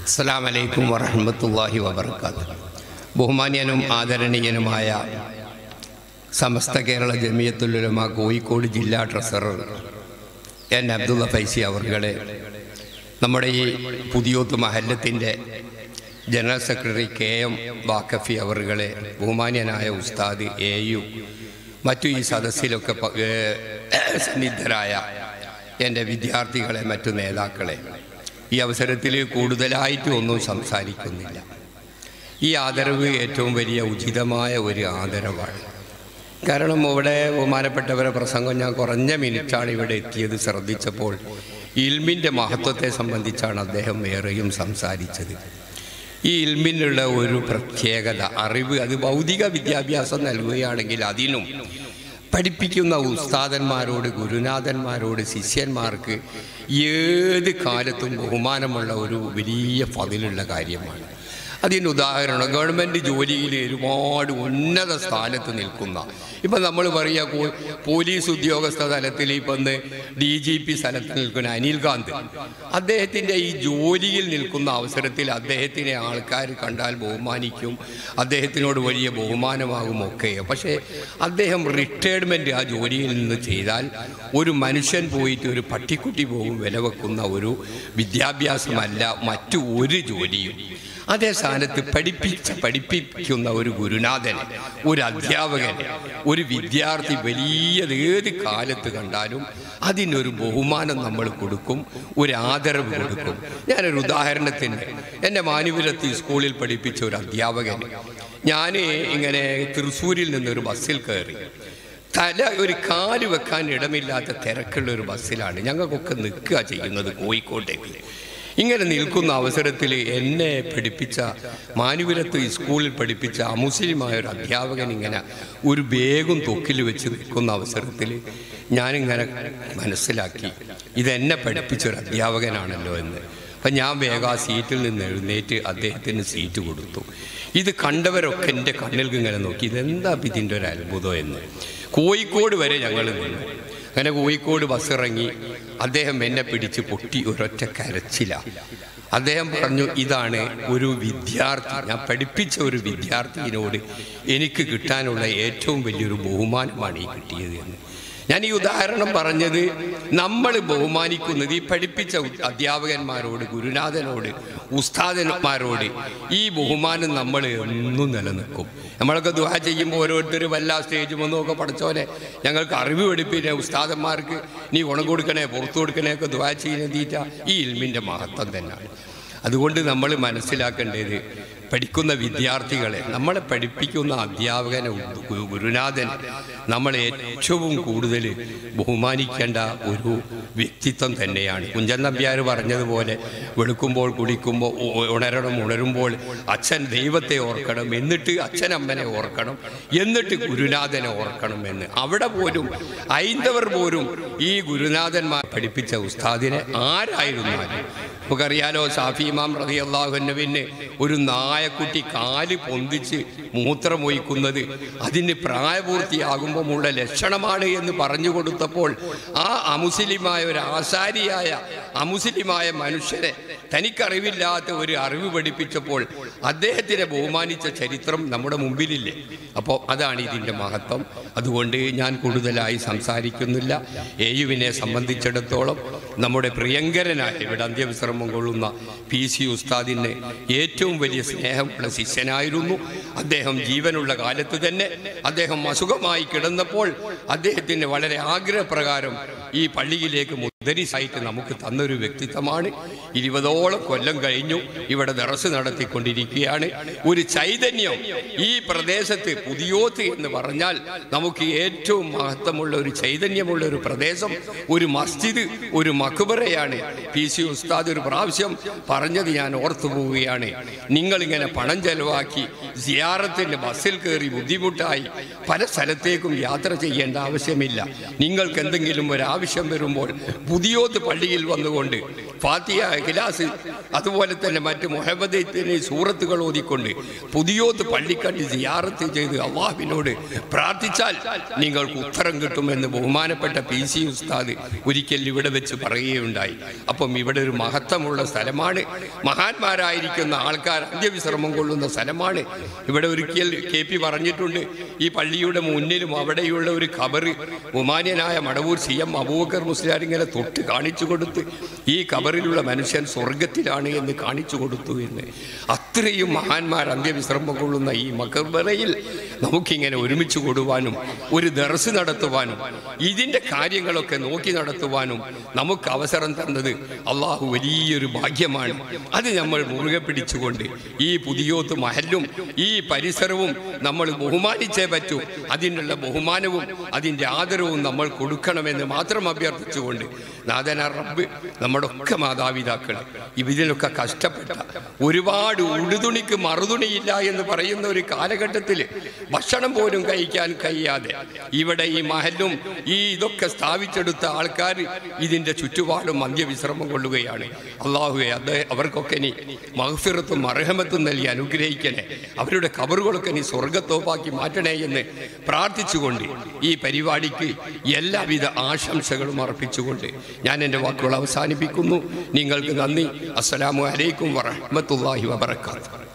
അസ്സാം വലൈക്കും വറഹമത്തല്ലാഹി വബർക്കാത്ത് ബഹുമാന്യനും ആദരണീയനുമായ സമസ്ത കേരള ജമിയത്തുലുലമ കോഴിക്കോട് ജില്ലാ ട്രഷറർ എൻ അബ്ദുള്ള ഫൈസി അവർകളെ നമ്മുടെ ഈ പുതിയോത്ത് മഹല്ലത്തിൻ്റെ general secretary K M Vakkafi അവറുകളെ ബഹുമാന്യനായ ഉസ്താദ് എ യു മറ്റു ഈ സദസ്സിലൊക്കെ പ- ഏഹ് സന്നിധരായ എൻ്റെ വിദ്യാർത്ഥികളെ മറ്റു നേതാക്കളെ ഈ അവസരത്തിൽ കൂടുതലായിട്ട് ഒന്നും സംസാരിക്കുന്നില്ല ഈ ആദരവ് ഏറ്റവും വലിയ ഉചിതമായ ഒരു ആദരവാണ് കാരണം ഇവിടെ ബഹുമാനപ്പെട്ടവരെ പ്രസംഗം ഞാൻ കുറഞ്ഞ മിനിറ്റാണ് ഇവിടെ എത്തിയത് ശ്രദ്ധിച്ചപ്പോൾ ഇൽമിൻ്റെ മഹത്വത്തെ സംബന്ധിച്ചാണ് അദ്ദേഹം ഏറെയും സംസാരിച്ചത് ഈ ഇൽമിനുള്ള ഒരു പ്രത്യേകത അറിവ് അത് ഭൗതിക വിദ്യാഭ്യാസം നൽകുകയാണെങ്കിൽ അതിനും പഠിപ്പിക്കുന്ന ഉസ്താദന്മാരോട് ഗുരുനാഥന്മാരോട് ശിഷ്യന്മാർക്ക് ഏത് കാലത്തും ബഹുമാനമുള്ള ഒരു വലിയ പതിലുള്ള കാര്യമാണ് അതിന് ഉദാഹരണം ഗവൺമെൻറ് ജോലിയിൽ ഒരുപാട് ഉന്നത സ്ഥാനത്ത് നിൽക്കുന്ന ഇപ്പം നമ്മൾ പറയുക പോ- പോലീസ് ഉദ്യോഗസ്ഥ തലത്തിൽ ഇപ്പം ഇന്ന് ഡി ജി പി സ്ഥലത്ത് നിൽക്കുന്ന അനിൽകാന്ത് അദ്ദേഹത്തിൻ്റെ ഈ ജോലിയിൽ നിൽക്കുന്ന അവസരത്തിൽ അദ്ദേഹത്തിനെ ആൾക്കാർ കണ്ടാൽ ബഹുമാനിക്കും അദ്ദേഹത്തിനോട് വലിയ ബഹുമാനമാകും ഒക്കെ പക്ഷേ അദ്ദേഹം റിട്ടയർമെൻറ്റ് ആ ജോലിയിൽ നിന്ന് ചെയ്താൽ ഒരു മനുഷ്യൻ പോയിട്ട് ഒരു പട്ടിക്കുട്ടി പോകും വില വെക്കുന്ന ഒരു വിദ്യാഭ്യാസമല്ല മറ്റു ഒരു ജോലിയും അതേ സ്ഥാനത്ത് പഠിപ്പിച്ച പഠിപ്പിക്കുന്ന ഒരു ഗുരുനാഥനെ ഒരു അധ്യാപകനെ ഒരു വിദ്യാർത്ഥി വലിയത് ഏത് കാലത്ത് കണ്ടാലും അതിനൊരു ബഹുമാനം നമ്മൾ കൊടുക്കും ഒരു ആദരവ് കൊടുക്കും ഞാനൊരു ഉദാഹരണത്തിന് എൻ്റെ മാനുവലത്തി സ്കൂളിൽ പഠിപ്പിച്ച ഒരു അധ്യാപകൻ ഞാൻ ഇങ്ങനെ തൃശ്ശൂരിൽ നിന്നൊരു ബസ്സിൽ കയറി തല ഒരു കാല് വെക്കാൻ ഇടമില്ലാത്ത തിരക്കുള്ള ഒരു ബസ്സിലാണ് ഞങ്ങൾക്കൊക്കെ നിൽക്കുക ചെയ്യുന്നത് കോഴിക്കോട്ടേക്ക് ഇങ്ങനെ നിൽക്കുന്ന അവസരത്തിൽ എന്നെ പഠിപ്പിച്ച മാനുവലത്ത് സ്കൂളിൽ പഠിപ്പിച്ച അമുസ്ലിമായ ഒരു അധ്യാപകൻ ഇങ്ങനെ ഒരു ബേഗും തൊക്കിൽ വെച്ച് നിൽക്കുന്ന അവസരത്തിൽ ഞാനിങ്ങനെ മനസ്സിലാക്കി ഇതെന്നെ പഠിപ്പിച്ച ഒരു അധ്യാപകനാണല്ലോ എന്ന് അപ്പം ഞാൻ വേഗം ആ സീറ്റിൽ നിന്ന് എഴുന്നേറ്റ് അദ്ദേഹത്തിന് സീറ്റ് കൊടുത്തു ഇത് കണ്ടവരൊക്കെ എൻ്റെ കണ്ണിൽ ഇങ്ങനെ നോക്കി ഇതെന്താ ഇപ്പം ഇതിൻ്റെ ഒരു അത്ഭുതം എന്ന് കോഴിക്കോട് വരെ ഞങ്ങൾ നിന്നു അങ്ങനെ കോഴിക്കോട് ബസ് ഇറങ്ങി അദ്ദേഹം എന്നെ പിടിച്ച് പൊട്ടി ഒരൊറ്റ കരച്ചില അദ്ദേഹം പറഞ്ഞു ഇതാണ് ഒരു വിദ്യാർത്ഥി ഞാൻ പഠിപ്പിച്ച ഒരു വിദ്യാർത്ഥിയോട് എനിക്ക് കിട്ടാനുള്ള ഏറ്റവും വലിയൊരു ബഹുമാനമാണ് ഈ കിട്ടിയത് എന്ന് ഞാൻ ഈ ഉദാഹരണം പറഞ്ഞത് നമ്മൾ ബഹുമാനിക്കുന്നത് ഈ പഠിപ്പിച്ച ഉ- അധ്യാപകന്മാരോട് ഗുരുനാഥനോട് ഉസ്താദന്മാരോട് ഈ ബഹുമാനം നമ്മൾ എന്നും നിലനിൽക്കും നമ്മളൊക്കെ ദുഹ ചെയ്യുമ്പോൾ ഓരോരുത്തർ വല്ല സ്റ്റേജ് വന്നൊക്കെ പഠിച്ചോനെ ഞങ്ങൾക്ക് അറിവ് പഠിപ്പിനെ ഉസ്താദന്മാർക്ക് നീ ഗുണം കൊടുക്കണേ പുറത്തു കൊടുക്കണേ ഒക്കെ ദുഹ ചെയ്യുന്ന തീറ്റ ഈ ഇൽമിൻ്റെ മഹത്വം തന്നെയാണ് അതുകൊണ്ട് നമ്മൾ മനസ്സിലാക്കേണ്ടത് പഠിക്കുന്ന വിദ്യാർത്ഥികളെ നമ്മളെ പഠിപ്പിക്കുന്ന അധ്യാപകനെ ഗു- ഗുരുനാഥൻ നമ്മൾ ഏറ്റവും കൂടുതൽ ബഹുമാനിക്കേണ്ട ഒരു വ്യക്തിത്വം തന്നെയാണ് കുഞ്ചൻ നമ്പ്യാർ പറഞ്ഞതുപോലെ വെളുക്കുമ്പോൾ കുടിക്കുമ്പോൾ ഉ- ഉണരണം ഉണരുമ്പോൾ അച്ഛൻ ദൈവത്തെ ഓർക്കണം എന്നിട്ട് അച്ഛൻ അമ്മനെ ഓർക്കണം എന്നിട്ട് ഗുരുനാഥനെ ഓർക്കണം എന്ന് അവിടെ പോലും ഐന്ദവർ പോലും ഈ ഗുരുനാഥന്മാർ പഠിപ്പിച്ച ഉസ്താദിനെ ആരായിരുന്നാലും നമുക്കറിയാലോ ഷാഫി ഇമാം റതി അള്ളാഹുവിന് ഒരു നായക്കുട്ടി കാല് പൊന്തിച്ച് മൂത്രമൊഴിക്കുന്നത് അതിന് പ്രായപൂർത്തിയാകുമ്പോഴുള്ള ലക്ഷണമാണ് എന്ന് പറഞ്ഞു കൊടുത്തപ്പോൾ ആ അമുസ്ലിമായ ഒരു ആശാരിയായ അമുസ്ലിമായ മനുഷ്യനെ തനിക്കറിവില്ലാത്ത ഒരു അറിവ് പഠിപ്പിച്ചപ്പോൾ അദ്ദേഹത്തിനെ ബഹുമാനിച്ച ചരിത്രം നമ്മുടെ മുമ്പിലില്ലേ അപ്പോൾ അതാണ് ഇതിൻ്റെ മഹത്വം അതുകൊണ്ട് ഞാൻ കൂടുതലായി സംസാരിക്കുന്നില്ല എയുവിനെ സംബന്ധിച്ചിടത്തോളം നമ്മുടെ പ്രിയങ്കരനായ ഇവിടെ അന്ത്യവിശ്രമം കൊള്ളുന്ന പി സി ഉസ്താദിന് ഏറ്റവും വലിയ സ്നേഹമുള്ള ശിഷ്യനായിരുന്നു അദ്ദേഹം ജീവനുള്ള കാലത്ത് തന്നെ അദ്ദേഹം അസുഖമായി കിടന്നപ്പോൾ അദ്ദേഹത്തിന് വളരെ ആഗ്രഹപ്രകാരം ഈ പള്ളിയിലേക്ക് മുദരിസായിട്ട് നമുക്ക് തന്നൊരു വ്യക്തിത്വമാണ് ഇരുപതോളം കൊല്ലം കഴിഞ്ഞു ഇവിടെ ദറസ് നടത്തിക്കൊണ്ടിരിക്കുകയാണ് ഒരു ചൈതന്യം ഈ പ്രദേശത്ത് പുതിയോത്ത് എന്ന് പറഞ്ഞാൽ നമുക്ക് ഏറ്റവും മഹത്വമുള്ള ഒരു ചൈതന്യമുള്ള ഒരു പ്രദേശം ഒരു മസ്ജിദ് ഒരു മക്ബറയാണ് പി സി ഉസ്താദ് ഒരു പ്രാവശ്യം പറഞ്ഞത് ഞാൻ ഓർത്തു പോവുകയാണ് നിങ്ങളിങ്ങനെ പണം ചെലവാക്കി സിയാറത്തിൻ്റെ ബസ്സിൽ കയറി ബുദ്ധിമുട്ടായി പല സ്ഥലത്തേക്കും യാത്ര ചെയ്യേണ്ട ആവശ്യമില്ല നിങ്ങൾക്ക് എന്തെങ്കിലും ഒരു ആവശ്യം വരുമ്പോൾ പുതിയോത്ത് പള്ളിയിൽ വന്നുകൊണ്ട് ഫാത്തിയ ഖിലാസ് അതുപോലെ തന്നെ മറ്റ് മുഹമ്മദത്തിന് സൂറത്തുകൾ ഓതിക്കൊണ്ട് പുതിയോത്ത് പള്ളിക്കണ്ടി സിയാറത്ത് ചെയ്ത് അള്ളാഹുവിനോട് പ്രാർത്ഥിച്ചാൽ നിങ്ങൾക്ക് ഉത്തരം കിട്ടുമെന്ന് ബഹുമാനപ്പെട്ട പി സി ഉസ്താദ് ഒരിക്കൽ ഇവിടെ വെച്ച് പറയുകയുണ്ടായി അപ്പം ഇവിടെ ഒരു മഹത്വമുള്ള സ്ഥലമാണ് മഹാന്മാരായിരിക്കുന്ന ആൾക്കാർ അന്ത്യവിശ്രമം കൊള്ളുന്ന സ്ഥലമാണ് ഇവിടെ ഒരിക്കൽ കെ പി പറഞ്ഞിട്ടുണ്ട് ഈ പള്ളിയുടെ മുന്നിലും അവിടെയുള്ള ഒരു ഖബറ് ഉമാന്യനായ മടവൂർ സി എം അബൂബക്കർ മുസ്ലിയാർ ഇങ്ങനെ തൊട്ട് കാണിച്ചു കൊടുത്ത് ഈ ഖബറിലുള്ള മനുഷ്യൻ സ്വർഗത്തിലാണ് എന്ന് കാണിച്ചു കൊടുത്തു എന്ന് അത്രയും മഹാന്മാർ അന്ത്യവിശ്രമം കൊള്ളുന്ന ഈ മക്കബറയിൽ നമുക്കിങ്ങനെ ഒരുമിച്ച് കൂടുവാനും ഒരു ദർസ് നടത്തുവാനും ഇതിൻ്റെ കാര്യങ്ങളൊക്കെ നോക്കി നടത്തുവാനും നമുക്ക് അവസരം തന്നത് അള്ളാഹു വലിയൊരു ഭാഗ്യമാണ് അത് നമ്മൾ മുറുകെ പിടിച്ചുകൊണ്ട് ഈ പുതിയോത്ത് മഹലും ഈ പരിസരവും നമ്മൾ ബഹുമാനിച്ചേ പറ്റൂ അതിനുള്ള ബഹുമാനവും അതിൻ്റെ ആദരവും നമ്മൾ കൊടുക്കണമെന്ന് മാത്രം അഭ്യർത്ഥിച്ചുകൊണ്ട് നാഥന റബ്ബ് നമ്മുടെ ഒക്കെ മാതാപിതാക്കൾ ഇതിലൊക്കെ കഷ്ടപ്പെട്ട ഒരുപാട് ഉടുതുണിക്ക് മറുതുണിയില്ല എന്ന് പറയുന്ന ഒരു കാലഘട്ടത്തിൽ ഭക്ഷണം പോലും കഴിക്കാൻ കഴിയാതെ ഇവിടെ ഈ മഹലും ഈ ഇതൊക്കെ സ്ഥാപിച്ചെടുത്ത ആൾക്കാർ ഇതിൻ്റെ ചുറ്റുപാടും അന്ത്യവിശ്രമം കൊള്ളുകയാണ് അള്ളാഹുവെ അത് അവർക്കൊക്കെ നീ മഹഫിറത്തും അർഹമത്തും നൽകി അനുഗ്രഹിക്കണേ അവരുടെ കബറുകളൊക്കെ നീ സ്വർഗത്തോപ്പാക്കി മാറ്റണേ എന്ന് പ്രാർത്ഥിച്ചുകൊണ്ട് ഈ പരിപാടിക്ക് എല്ലാവിധ ആശംസകളും അർപ്പിച്ചുകൊണ്ട് ഞാൻ എൻ്റെ വാക്കുകൾ അവസാനിപ്പിക്കുന്നു നിങ്ങൾക്ക് നന്ദി അസ്സലാമു അലൈക്കും വറഹ്മത്തുള്ളാഹി വബറകാതുഹു